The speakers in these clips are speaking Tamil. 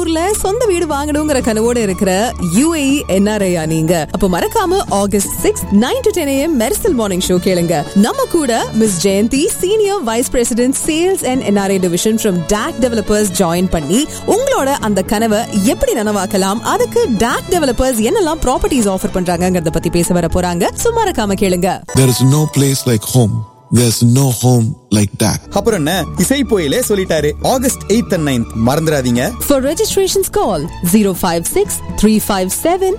ஊர்ல சொந்த வீடு வாங்கணுங்கிற கனவோட இருக்கிற UAE என்ஆர்ஐயா நீங்க அப்ப மறக்காம August six nine to ten AM Mersal morning show கேளுங்க நம்ம கூட miss Jayanthi senior vice president sales and NRI division from DAC developers join பண்ணி உங்களோட அந்த கனவை எப்படி நனவாக்கலாம் அதுக்கு டாக் டெவலப்பர்ஸ் என்னெல்லாம் ப்ராப்பர்ட்டிஸ் ஆஃபர் பண்றாங்கங்கறத பத்தி பேச வர போறாங்க சும்மா மறக்காம கேளுங்க There is no place like home. There's no home like that. அப்புறம் என்ன இசை போயிலே சொல்லிட்டாரு ஆகஸ்ட் எயித் அண்ட் நைன்த் மறந்துடாதீங்க For registrations, call 056 357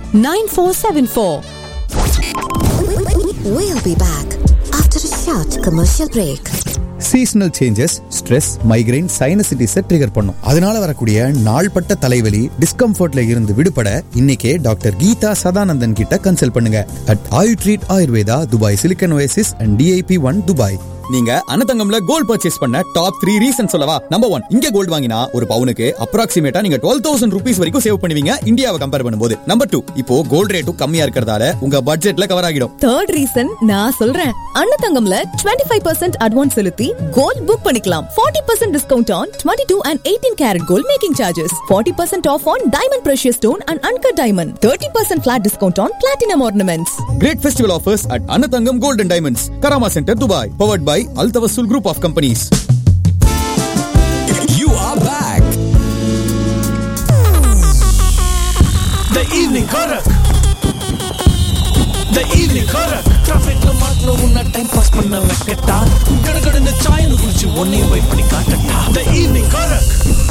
9474. We'll be back after a short commercial break. Seasonal changes stress migraine சைனசிட்டிஸை ட்ரிகர் பண்ணும் அதனால வரக்கூடிய நாள்பட்ட தலைவலி டிஸ்கம்ஃபர்ட்ல இருந்து விடுபட இன்னைக்கே டாக்டர் கீதா சதானந்தன் கிட்ட கன்சல்ட் பண்ணுங்க at Ayu treat Ayurveda Dubai Silicon Oasis and DIP one Dubai நீங்க அனதங்கம்ல கோல்ட் பர்ச்சேஸ் பண்ண டாப் த்ரீ ரீசன் சொல்லவா நம்பர் ஒன் இங்க கோல்ட் வாங்கினா ஒரு பவுனுக்கு அப்ராக்சிமேட்டா நீங்க டுவெல் தௌசண்ட் ருபீஸ் வரைக்கும் சேவ் பண்ணுவீங்க இந்தியாவை கம்பேர் பண்ணும்போது நம்பர் டூ இப்போ கோல்ட் ரேட்டும் கம்மியா இருக்கிறதால உங்க பட்ஜெட்ல கவர் ஆகிடும் தேர்ட் ரீசன் நான் சொல்றேன் அன்னதங்கம்ல 25% ஃபைவ் பர்சன்ட் அட்வான்ஸ் செலுத்தி கோல்ட் புக் பண்ணிக்கலாம் 40% percent discount on twenty two and eighteen carat gold making charges 40% percent off on diamond precious stone and uncut diamond thirty percent flat discount on platinum ornaments Great festival offers at Anatangam Gold and Diamonds, Karama Center, Dubai. Powered by Al Tawassul Group of Companies. You are back. The evening karak. The evening karak. Trafficல மாட்டின உன்னை டைம் பாஸ் பண்ண வைக்கட்டா கடகடன்னு சாயல் குடிச்சு ஒன்னையும் வெயிட் பண்ணி காட்டட்டா The evening karak.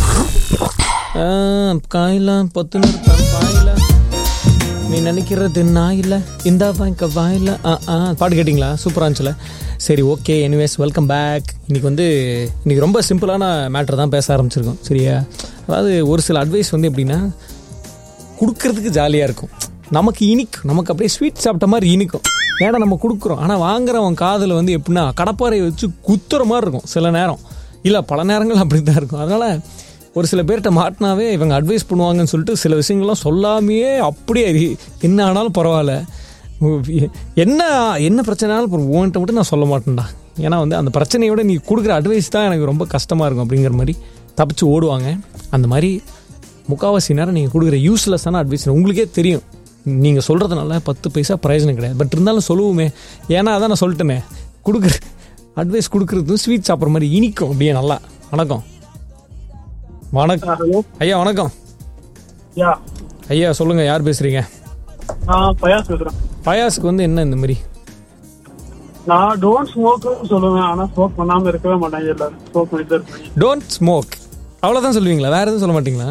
காயில பத்து நிறுத்தம் பாயில நீ நினைக்கிறது நான் இல்லை இந்த வாங்க வாயில ஆ ஆ பாட்டு கேட்டிங்களா சூப்பராக இருந்துச்சுல சரி ஓகே எனிவேஸ் வெல்கம் பேக் இன்னைக்கு வந்து இன்னைக்கு ரொம்ப சிம்பிளான மேட்ரு தான் பேச ஆரம்பிச்சிருக்கோம் சரியா அதாவது ஒரு சில அட்வைஸ் வந்து எப்படின்னா கொடுக்கறதுக்கு ஜாலியாக இருக்கும் நமக்கு இனிக்கும் நமக்கு அப்படியே ஸ்வீட் சாப்பிட்ட மாதிரி இனிக்கும் ஏன்னா நம்ம கொடுக்குறோம் ஆனால் வாங்குறவன் காதில் வந்து எப்படின்னா கடப்பாறை வச்சு குத்துற மாதிரி இருக்கும் சில நேரம் இல்லை பல நேரங்கள் அப்படி தான் இருக்கும் அதனால் ஒரு சில பேர்கிட்ட மாட்டினாவே இவங்க அட்வைஸ் பண்ணுவாங்கன்னு சொல்லிட்டு சில விஷயங்கள்லாம் சொல்லாமையே அப்படியே இரு- என்ன ஆனாலும் பரவாயில்ல உ- என்ன என்ன பிரச்சனைனாலும் இப்போ உன்கிட்ட மட்டும் நான் சொல்ல மாட்டேன்டா ஏன்னா வந்து அந்த பிரச்சனையோட நீ கொடுக்குற அட்வைஸ் தான் எனக்கு ரொம்ப கஷ்டமாக இருக்கும் அப்படிங்கிற மாதிரி தப்பிச்சு ஓடுவாங்க அந்த மாதிரி முக்காவாசி நேரம் நீங்கள் கொடுக்குற யூஸ்லெஸ்ஸான அட்வைஸ் உங்களுக்கே தெரியும் நீங்கள் சொல்கிறதுனால பத்து பைசா பிரயோஜனம் கிடையாது பட் இருந்தாலும் சொல்லுவோமே ஏன்னா அதான் நான் சொல்லிட்டேனே கொடுக்குற அட்வைஸ் கொடுக்குறதும் ஸ்வீட் சாப்பிட்ற மாதிரி இனிக்கும் அப்படியே நல்லா வணக்கம் வணக்கம் ஐயா வணக்கம் யா ஐயா சொல்லுங்க யார் பேசுறீங்க நான் பயாஸ் பேசுறேன் பயாஸ்க்கு வந்து என்ன இந்த மாதிரி நான் டோன்ட் ஸ்மோக் சொல்லுவேன் ஆனா ஸ்மோக் பண்ணாம இருக்கவே மாட்டாங்க எல்லாரும் ஸ்மோக் பண்ணிட்டு தான் இருப்பாங்க டோன்ட் ஸ்மோக் அவ்வளோதான் சொல்லுவீங்களா வேற எதுவும் சொல்ல மாட்டீங்களா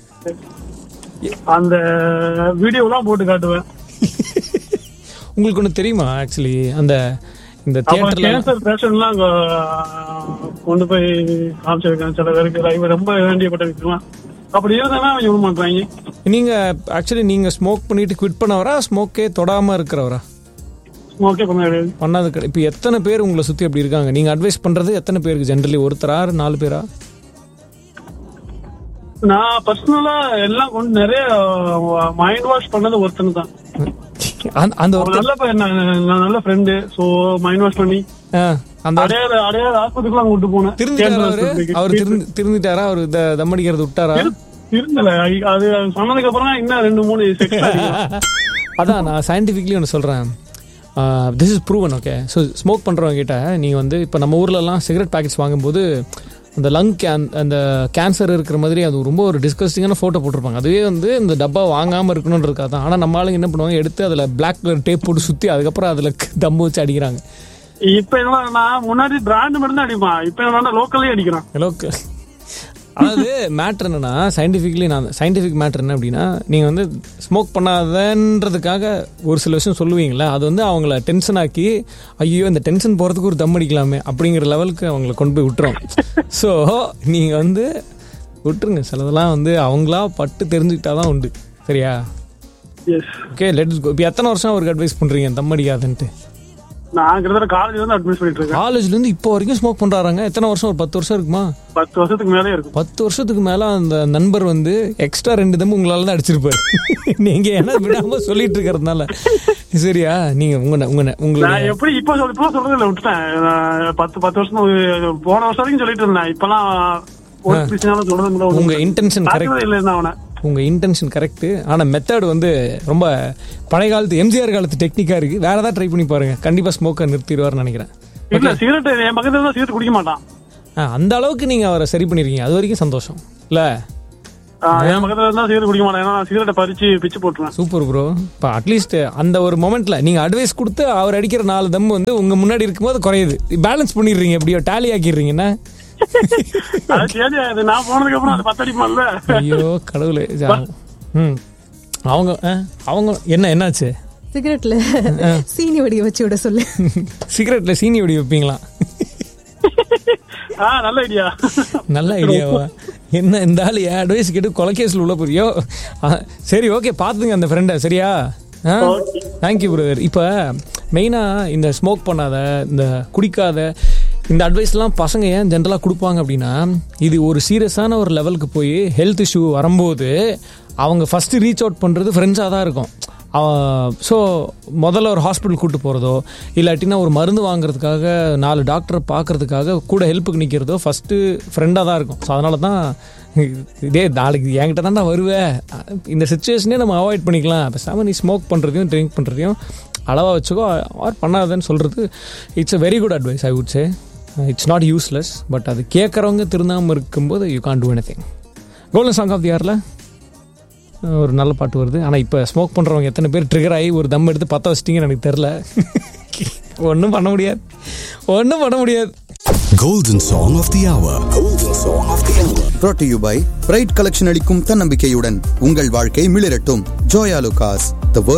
அந்த வீடியோலாம் போட்டு காட்டுவேன் உங்களுக்கு ஒன்று தெரியுமா ஆக்சுவலி அந்த இந்த அப்புறம் தியேட்டர்ல கேன்சர் பேஷண்ட்லாம் அங்க கொண்டு போய் காமிச்சிருக்கேன் சில பேருக்கு லைவ் ரொம்ப வேண்டியப்பட்ட விஷயம்லாம் அப்படி இருந்தாலும் அவங்க விட மாட்டாங்க நீங்க ஆக்சுவலி நீங்க ஸ்மோக் பண்ணிட்டு குவிட் பண்ணவரா ஸ்மோக்கே தொடாம இருக்கிறவரா ஸ்மோக்கே பண்ண கிடையாது பண்ணாது கிடையாது இப்போ எத்தனை பேர் உங்களை சுத்தி அப்படி இருக்காங்க நீங்க அட்வைஸ் பண்றது எத்தனை பேருக்கு ஜென்ரலி ஒருத்தரா நாலு பேரா நான் பர்சனலா எல்லாம் கொண்டு நிறைய மைண்ட் வாஷ் பண்ணது ஒருத்தன் தான் அந்த- அந்த அவன் ஒருத்தர் நல்ல பையன் நான் நான் நல்ல ஃப்ரெண்டு சோ மைண்ட் வாஷ் பண்ணி ஆ, அந்த அடையாத அடையாத ஆஸ்பத்திரிக்கெல்லாம் கூட்டு போனேன் திருந்திட்டாரா கேன்சர் அவரு ஆஸ்பத்திரிக்கு. அவர் திருந்து திருந்திட்டாரா அவர் த- தம் அடிக்கிறது விட்டாரா திரு- திருந்தல ஐ- அது சொன்னதுக்கு அப்புறம் தான் இன்னும் ரெண்டு மூணு செக்ஸ் அதான் நான் சயின்டிஃபிக்லி ஒன்று சொல்கிறேன் this is proven okay so smoke பண்ணுறவங்க கிட்ட நீங்கள் வந்து இப்போ நம்ம ஊர்லலாம் சிகரெட் பேக்கெட்ஸ் வாங்கும்போது அந்த லங் கேன் அந்த கேன்சர் இருக்கிற மாதிரி அது ரொம்ப ஒரு டிஸ்கஸ்டிங்கான ஃபோட்டோ போட்டிருப்பாங்க அதுவே வந்து இந்த டப்பா வாங்காமல் இருக்கணுன்றதுக்காக தான் ஆனால் நம்ம ஆளுங்க என்ன பண்ணுவாங்க எடுத்து அதில் பிளாக் கலர் டேப் போட்டு சுற்றி அதுக்கப்புறம் அதில் தம்மு வச்சு அடிக்கிறாங்க இப்ப என்ன நான் முன்னாடி பிராண்ட் மட்டும் தான் அடிப்பான் இப்ப என்ன லோக்கல்லே அடிக்கிறான் ஹலோ அதாவது மேட்ரு என்னன்னா சயின்டிஃபிக்லி நான் சயின்டிஃபிக் மேட்ரு என்ன அப்படின்னா நீங்கள் வந்து ஸ்மோக் பண்ணாதன்றதுக்காக ஒரு சில விஷயம் சொல்லுவீங்களே அது வந்து அவங்கள டென்ஷன் ஆக்கி ஐயோ இந்த டென்ஷன் போகிறதுக்கு ஒரு தம் அடிக்கலாமே அப்படிங்கிற லெவலுக்கு அவங்கள கொண்டு போய் விட்டுரும் ஸோ நீங்கள் வந்து விட்டுருங்க சிலதெல்லாம் வந்து அவங்களா பட்டு தெரிஞ்சுக்கிட்டா தான் உண்டு சரியா எஸ் ஓகே லெட்ஸ் கோ இப்போ எத்தனை வருஷம் அவருக்கு அட்வைஸ் பண்ணுறீங்க தம் அடிக்காதுன்ட்டு நான் கிட்டத்தட்ட காலேஜ் வந்து அட்மிட் பண்ணிட்டு இருக்கேன் காலேஜ்லேருந்து இப்போ வரைக்கும் ஸ்மோக் பண்ணுறாங்க எத்தனை வருஷம் ஒரு பத்து வருஷம் இருக்குமா பத்து வருஷத்துக்கு மேலே இருக்கும் பத்து வருஷத்துக்கு மேல அந்த நண்பர் வந்து எக்ஸ்ட்ரா ரெண்டு தம்பு உங்களால தான் அடிச்சிருப்பாரு நீங்க ஏன்னா விடாம சொல்லிட்டு இருக்கிறதுனால சரியா நீங்க உங்க உங்க நான் உங்களுடைய எப்படி இப்ப சொல் இப்ப சொல்றது இல்ல விட்டுட்டேன் நான் பத்து பத்து வருஷம் ஒரு- போன வருஷம் வரைக்கும் சொல்லிட்டு இருந்தேன் இப்பெல்லாம் ஒரு பிரச்சனாலும் சொல்றது கூட ஒண்ணும் உங்க இல்ல. intention correct. பார்க்கவே இல்லை அவனை உங்க இன்டென்ஷன் கரெக்ட் ஆனா மெத்தட் வந்து ரொம்ப பழைய காலத்து எம்ஜிஆர் காலத்து டெக்னிக்கா இருக்கு வேற ஏதாவது ட்ரை பண்ணி பாருங்க கண்டிப்பா ஸ்மோக்கை நிறுத்திடுவார்னு நினைக்கிறேன் இல்ல சிகரெட் என் பக்கத்துல தான் சிகரெட் குடிக்க மாட்டான் ஆ, அந்த அளவுக்கு நீங்க அவரை சரி பண்ணிருக்கீங்க அது வரைக்கும் சந்தோஷம் இல்ல ஆ, என் பக்கத்துல இருந்தா சிகரெட் குடிக்க மாட்டான் ஏன்னா சிகரெட்டை பறிச்சு பிச்சு போட்டுருவேன் சூப்பர் ப்ரோ இப்போ அட்லீஸ்ட் அந்த ஒரு மொமெண்ட்ல நீங்க அட்வைஸ் கொடுத்து அவர் அடிக்கிற நாலு தம் வந்து உங்க முன்னாடி இருக்கும்போது குறையுது பேலன்ஸ் பண்ணிடுறீங்க எப்படியோ டேலி ஆக்கிடுறீங்கன்னா அது சரி அது நான் போனதுக்கு அப்புறம் அது பத்தடிப்பான்ல ஐயோ கடவுளே ஜா- ம் அவங்க ஆ, அவங்க என்ன என்னாச்சு சிகரெட்ல சீனி வடிய வச்சு விட சொல்லு சிகரெட்ல சீனி வெடி வைப்பீங்களா ஆ நல்ல ஐடியா நல்ல ஐடியாவா என்ன இந்த ஆள் என் அட்வைஸ் கேட்டு கொலைகேஸில் உள்ள போறியோ ஆ, சரி ஓகே பார்த்துங்க அந்த ஃப்ரெண்டை சரியா தேங்க்யூ பிரதர் இப்போ மெயினாக இந்த ஸ்மோக் பண்ணாத இந்த குடிக்காத இந்த அட்வைஸ்லாம் பசங்க ஏன் ஜென்ரலாக கொடுப்பாங்க அப்படின்னா இது ஒரு சீரியஸான ஒரு லெவலுக்கு போய் ஹெல்த் இஷ்யூ வரும்போது அவங்க ஃபஸ்ட்டு ரீச் அவுட் பண்ணுறது ஃப்ரெண்ட்ஸாக தான் இருக்கும் ஸோ முதல்ல ஒரு ஹாஸ்பிட்டல் கூட்டு போகிறதோ இல்லாட்டினா ஒரு மருந்து வாங்குறதுக்காக நாலு டாக்டரை பார்க்கறதுக்காக கூட ஹெல்ப்புக்கு நிற்கிறதோ ஃபஸ்ட்டு ஃப்ரெண்டாக தான் இருக்கும் ஸோ அதனால தான் இதே நாளைக்கு என்கிட்ட தான்டா வருவேன் இந்த சுச்சுவேஷனே நம்ம அவாய்ட் பண்ணிக்கலாம் பேசாமல் நீ ஸ்மோக் பண்ணுறதையும் ட்ரிங்க் பண்ணுறதையும் அளவாக வச்சுக்கோ ஆர் பண்ணாதன்னு சொல்கிறது it's a very good advice I would say it's not useless but அது கேட்குறவங்க திருந்தாமல் இருக்கும்போது you can do anything golden song of the இயரில் ஒரு நல்ல பாட்டு வருது ஆனால் இப்போ ஸ்மோக் பண்ணுறவங்க எத்தனை பேர் ட்ரிகர் ஆகி ஒரு தம் எடுத்து பற்ற வச்சிட்டிங்கன்னு எனக்கு தெரில ஒன்றும் பண்ண முடியாது ஒன்றும் பண்ண முடியாது Golden Song of the Hour. Golden Song of the Hour. brought to you by pride collection அளிக்கும் தன்னம்பிக்கையுடன் உங்கள் வாழ்க்கை மிளிரட்டும் ஜோயா லுகாஸ் த